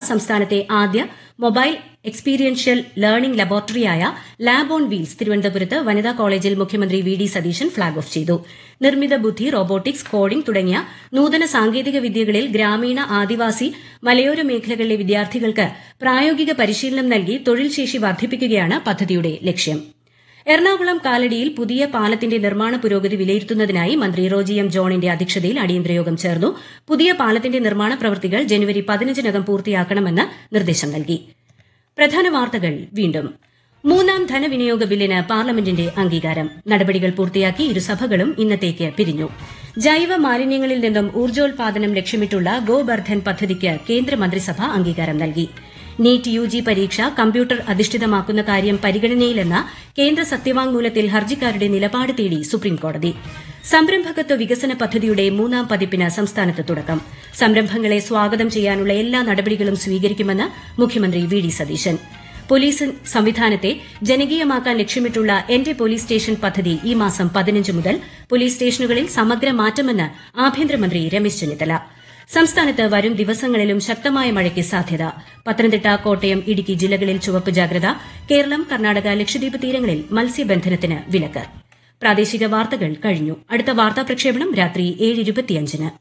സംസ്ഥാനത്തെ ആദ്യ mobile experiential learning ലബോറട്ടറിയായ ലാബ് ഓൺ വീൽസ് തിരുവനന്തപുരത്ത് വനിതാ കോളേജിൽ മുഖ്യമന്ത്രി V D Satheesan flag off ചെയ്തു നിർമ്മിത ബുദ്ധി റോബോട്ടിക്സ് കോഡിംഗ് തുടങ്ങിയ നൂതന സാങ്കേതിക വിദ്യകളിൽ ഗ്രാമീണ ആദിവാസി മലയോര മേഖലകളിലെ വിദ്യാർത്ഥികൾക്ക് പ്രായോഗിക പരിശീലനം നൽകി തൊഴിൽ ശേഷി വർദ്ധിപ്പിക്കുകയാണ് പദ്ധതിയുടെ ലക്ഷ്യം എറണാകുളം കാലടിയിൽ പുതിയ പാലത്തിന്റെ നിർമ്മാണ പുരോഗതി വിലയിരുത്തുന്നതിനായി മന്ത്രി റോജി എം ജോണിന്റെ അധ്യക്ഷതയിൽ അടിയന്തര യോഗം ചേർന്നു പുതിയ പാലത്തിന്റെ നിർമ്മാണ പ്രവൃത്തികൾ ജനുവരി പതിനഞ്ചിനകം പൂർത്തിയാക്കണമെന്ന് നിർദ്ദേശം നൽകി പ്രധാന വാർത്തകൾ വീണ്ടും മൂന്നാം ധനവിനിയോഗ ബില്ലിന് പാർലമെന്റിന്റെ അംഗീകാരം നടപടികൾ പൂർത്തിയാക്കി ഇരുസഭകളും ഇന്നത്തേക്ക് പിരിഞ്ഞു ജൈവ മാലിന്യങ്ങളിൽ നിന്നും ഊർജ്ജോൽപാദനം ലക്ഷ്യമിട്ടുള്ള ഗോബർധൻ പദ്ധതിക്ക് കേന്ദ്രമന്ത്രിസഭ അംഗീകാരം നൽകി നീറ്റ് യു ജി പരീക്ഷ കമ്പ്യൂട്ടർ അധിഷ്ഠിതമാക്കുന്ന കാര്യം പരിഗണനയിലെന്ന കേന്ദ്ര സത്യവാങ്മൂലത്തിൽ ഹർജിക്കാരുടെ നിലപാട് തേടി സുപ്രീംകോടതി സംരംഭകത്വ വികസന പദ്ധതിയുടെ മൂന്നാം പതിപ്പിന് സംസ്ഥാനത്ത് തുടക്കം സംരംഭങ്ങളെ സ്വാഗതം ചെയ്യാനുള്ള എല്ലാ നടപടികളും സ്വീകരിക്കുമെന്ന് മുഖ്യമന്ത്രി വി ഡി സതീശൻ പോലീസ് സംവിധാനത്തെ ജനകീയമാക്കാൻ ലക്ഷ്യമിട്ടുള്ള എന്റെ പോലീസ് സ്റ്റേഷൻ പദ്ധതി ഈ മാസം പതിനഞ്ച് മുതൽ പോലീസ് സ്റ്റേഷനുകളിൽ സമഗ്ര മാറ്റമെന്ന് ആഭ്യന്തരമന്ത്രി രമേശ് ചെന്നിത്തല സംസ്ഥാനത്ത് വരും ദിവസങ്ങളിലും ശക്തമായ മഴയ്ക്ക് സാധ്യത പത്തനംതിട്ട കോട്ടയം ഇടുക്കി ജില്ലകളിൽ ചുവപ്പ് ജാഗ്രത കേരളം കർണാടക ലക്ഷദ്വീപ് തീരങ്ങളിൽ മത്സ്യബന്ധനത്തിന് വിലക്ക് പ്രാദേശിക വാർത്തകൾ കഴിഞ്ഞു അടുത്ത വാർത്താ പ്രക്ഷേപണം രാത്രി ഏഴ് ഇരുപത്തിയഞ്ചിന്